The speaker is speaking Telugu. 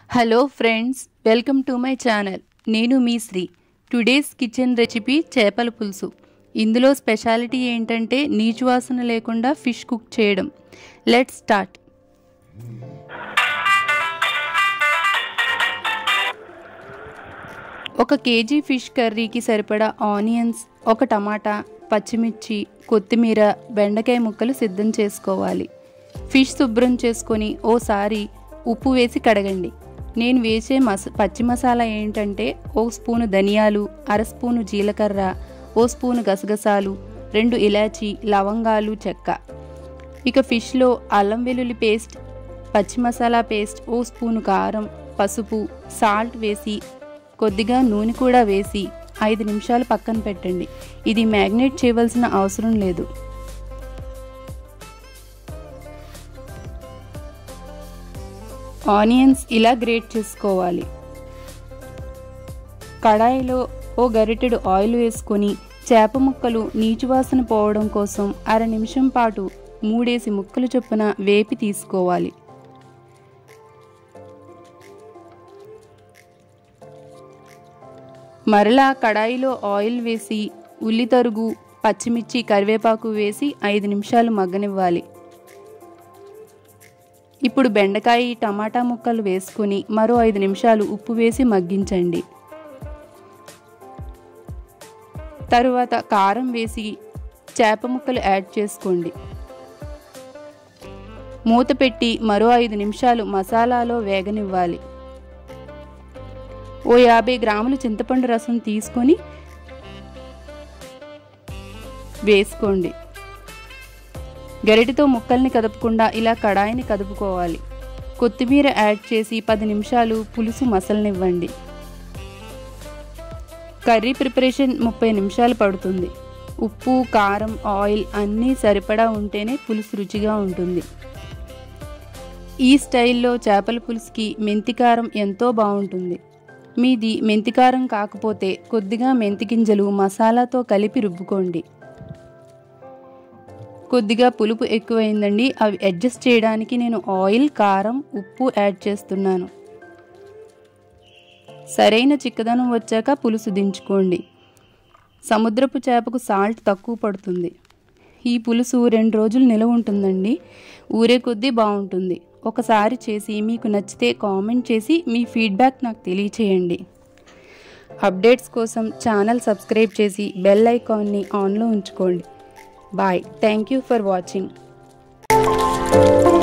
hello friends welcome to my channel నేను మీ శ్రీ టుడేస్ కిచెన్ రెసిపీ చేపల పులుసు ఇందులో స్పెషాలిటీ ఏంటంటే నీచు వాసన లేకుండా ఫిష్ కుక్ చేయడం లెట్స్ స్టార్ట్ ఒక కేజీ ఫిష్ కర్రీకి సరిపడా ఆనియన్స్ ఒక టమాటా పచ్చిమిర్చి కొత్తిమీర బెండకాయ ముక్కలు సిద్ధం చేసుకోవాలి ఫిష్ శుభ్రం చేసుకొని ఓసారి ఉప్పు వేసి కడగండి నేను వేసే మస పచ్చి మసాలా ఏంటంటే ఓ స్పూను ధనియాలు అర స్పూను జీలకర్ర ఓ స్పూను గసగసాలు రెండు ఇలాచి లవంగాలు చెక్క ఇక ఫిష్లో అల్లం వెల్లుల్లి పేస్ట్ పచ్చి మసాలా పేస్ట్ ఓ స్పూను కారం పసుపు సాల్ట్ వేసి కొద్దిగా నూనె కూడా వేసి ఐదు నిమిషాలు పక్కన పెట్టండి ఇది మ్యాగ్నేట్ చేయవలసిన అవసరం లేదు ఆనియన్స్ ఇలా గ్రేట్ చేసుకోవాలి కడాయిలో ఓ గరిటెడు ఆయిల్ వేసుకొని చేప ముక్కలు నీచు వాసన పోవడం కోసం అర నిమిషం పాటు మూడేసి ముక్కలు చొప్పున వేపి తీసుకోవాలి మరలా కడాయిలో ఆయిల్ వేసి ఉల్లి తరుగు పచ్చిమిర్చి కరివేపాకు వేసి ఐదు నిమిషాలు మగ్గనివ్వాలి ఇప్పుడు బెండకాయ టమాటా ముక్కలు వేసుకుని మరో ఐదు నిమిషాలు ఉప్పు వేసి మగ్గించండి తరువాత కారం వేసి చేప ముక్కలు యాడ్ చేసుకోండి మూత పెట్టి మరో ఐదు నిమిషాలు మసాలాలో వేగనివ్వాలి ఓ యాభై గ్రాములు చింతపండు రసం తీసుకొని వేసుకోండి గరిటతో ముక్కల్ని కదపకుండా ఇలా కడాయిని కదుపుకోవాలి కొత్తిమీర యాడ్ చేసి పది నిమిషాలు పులుసు మసలనివ్వండి కర్రీ ప్రిపరేషన్ ముప్పై నిమిషాలు పడుతుంది ఉప్పు కారం ఆయిల్ అన్నీ సరిపడా ఉంటేనే పులుసు రుచిగా ఉంటుంది ఈ స్టైల్లో చేపల పులుసుకి మెంతికారం ఎంతో బాగుంటుంది మీది మెంతికారం కాకపోతే కొద్దిగా మెంతి గింజలు మసాలాతో కలిపి రుబ్బుకోండి కొద్దిగా పులుపు ఎక్కువైందండి అవి అడ్జస్ట్ చేయడానికి నేను ఆయిల్ కారం ఉప్పు యాడ్ చేస్తున్నాను సరైన చిక్కదనం వచ్చాక పులుసు దించుకోండి సముద్రపు చేపకు సాల్ట్ తక్కువ పడుతుంది ఈ పులుసు రెండు రోజులు నిలవ ఉంటుందండి ఊరే కొద్దీ బాగుంటుంది ఒకసారి చేసి మీకు నచ్చితే కామెంట్ చేసి మీ ఫీడ్బ్యాక్ నాకు తెలియచేయండి అప్డేట్స్ కోసం ఛానల్ సబ్స్క్రైబ్ చేసి బెల్ ఐకాన్ని ఆన్లో ఉంచుకోండి bye thank you for watching